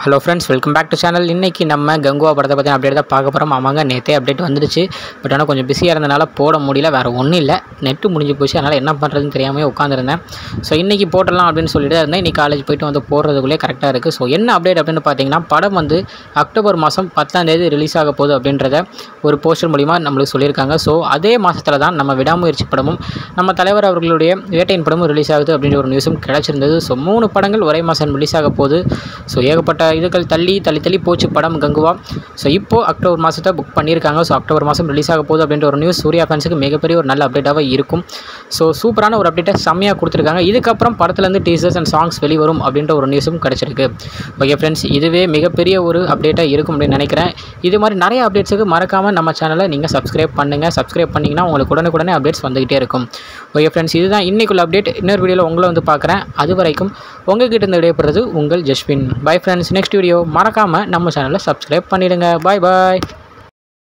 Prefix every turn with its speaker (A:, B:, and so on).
A: hello friends welcome back to channel இன்றைக்கி நம்ம கங்குவா படத்தை பற்றி அப்டேட் தான் பார்க்க போகிறோம் ஆமாங்க நேற்றே அப்டேட் வந்துடுச்சு பட் ஆனால் கொஞ்சம் பிஸியாக இருந்தனால போட முடியல வேறு ஒன்றும் இல்லை நெட்டு முடிஞ்சு போச்சு அதனால் என்ன பண்ணுறதுன்னு தெரியாமல் உட்காந்துருந்தேன் ஸோ இன்றைக்கி போட்டலாம் அப்படின்னு சொல்லிட்டு இருந்தேன் இன்றைக்கி காலேஜ் போயிட்டு வந்து போடுறதுக்குள்ளே கரெக்டாக இருக்குது ஸோ என்ன அப்டேட் அப்படின்னு பார்த்தீங்கன்னா படம் வந்து அக்டோபர் மாதம் பத்தாம் தேதி ரிலீஸ் ஆக போகுது அப்படின்றத ஒரு போஸ்டர் மூலிமா நம்மளுக்கு சொல்லியிருக்காங்க ஸோ அதே மாதத்தில் தான் நம்ம விடாமுயற்சி படமும் நம்ம தலைவர் அவர்களுடைய வேட்டையின் படமும் ரிலீஸ் ஆகுது அப்படின்ற ஒரு நியூஸும் கிடச்சிருந்தது ஸோ மூணு படங்கள் ஒரே மாதம் ரிலீஸ் ஆக போகுது ஸோ ஏகப்பட்ட இதுகள் தள்ளி தள்ளி தள்ளி போச்சு படம் கங்குவா ஸோ இப்போ அக்டோபர் மாதத்தை புக் பண்ணியிருக்காங்க ஸோ அக்டோபர் மாதம் ரிலீஸ் ஆக போகுது அப்படின்ற ஒரு நியூஸ் சூர்யா ஃபேன்ஸுக்கு மிகப்பெரிய ஒரு நல்ல அப்டேட்டாக இருக்கும் ஸோ சூப்பரான ஒரு அப்டேட்டை செம்மையாக கொடுத்துருக்காங்க இதுக்கப்புறம் படத்துலேருந்து டீசர்ஸ் அண்ட் சாங்ஸ் வெளிவரும் அப்படின்ற ஒரு நியூஸும் கிடச்சிருக்கு ஓகே ஃப்ரெண்ட்ஸ் இதுவே மிகப்பெரிய ஒரு அப்டேட்டாக இருக்கும் அப்படின்னு நினைக்கிறேன் இது மாதிரி நிறைய அப்டேட்ஸுக்கு மறக்காமல் நம்ம சேனலை நீங்கள் சப்ஸ்கிரைப் பண்ணுங்கள் சப்ஸ்கிரைப் பண்ணிங்கன்னா உங்களுக்கு உடனுக்குடனே அப்டேட்ஸ் வந்துகிட்டே இருக்கும் ஓகே ஃப்ரெண்ட்ஸ் இதுதான் இன்னைக்குள்ள அப்டேட் இன்னொரு வீடியோவில் உங்களை வந்து பார்க்குறேன் அது வரைக்கும் உங்ககிட்ட இருந்து விடைபெறுறது உங்கள் Jaswin bye friends next video மறக்காமல் நம்ம சேனலை சப்ஸ்கிரைப் பண்ணிடுங்க பாய் பாய்